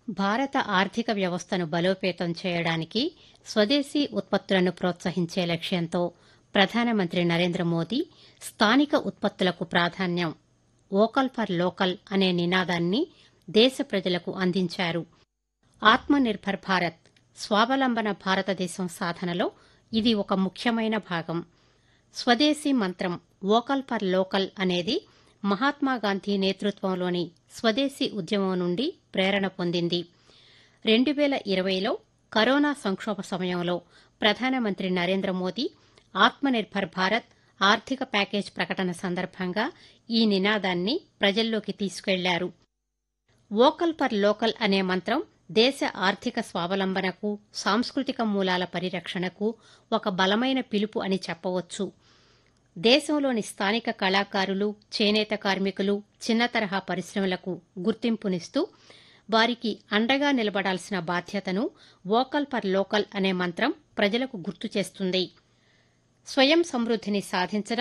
భారత ఆర్థిక వ్యవస్థను బలోపేతం చేయడానికి స్వదేశీ ఉత్పత్తులను ప్రోత్సహించే లక్ష్యంతో ప్రధానమంత్రి నరేంద్ర మోదీ స్థానిక ఉత్పత్తులకు ప్రాధాన్యం వోకల్ ఫర్ లోకల్ అనే నినాదాన్ని దేశ ప్రజలకు అందించారు ఆత్మనిర్భర్ భారత్ స్వావలంబన భారతదేశం సాధనలో ఇది ఒక ముఖ్యమైన భాగం స్వదేశీ మంత్రం వోకల్ ఫర్ లోకల్ అనేది మహాత్మాగాంధీ నేతృత్వంలోని స్వదేశీ ఉద్యమం నుండి ప్రేరణ పొందింది రెండు వేల ఇరవైలో కరోనా సంక్షోభ సమయంలో ప్రధానమంత్రి నరేంద్ర మోదీ ఆత్మనిర్భర్ భారత్ ఆర్థిక ప్యాకేజ్ ప్రకటన సందర్భంగా ఈ నినాదాన్ని ప్రజల్లోకి తీసుకెళ్లారు వోకల్ ఫర్ లోకల్ అనే మంత్రం దేశ ఆర్థిక స్వావలంబనకు సాంస్కృతిక మూలాల పరిరక్షణకు ఒక బలమైన పిలుపు అని చెప్పవచ్చు దేశంలోని స్థానిక కళాకారులు చేనేత కార్మికులు చిన్న తరహా పరిశ్రమలకు గుర్తింపునిస్తూ వారికి అండగా నిలబడాల్సిన బాధ్యతను వోకల్ ఫర్ లోకల్ అనే మంత్రం ప్రజలకు గుర్తు చేస్తుంది స్వయం సమృద్దిని సాధించడం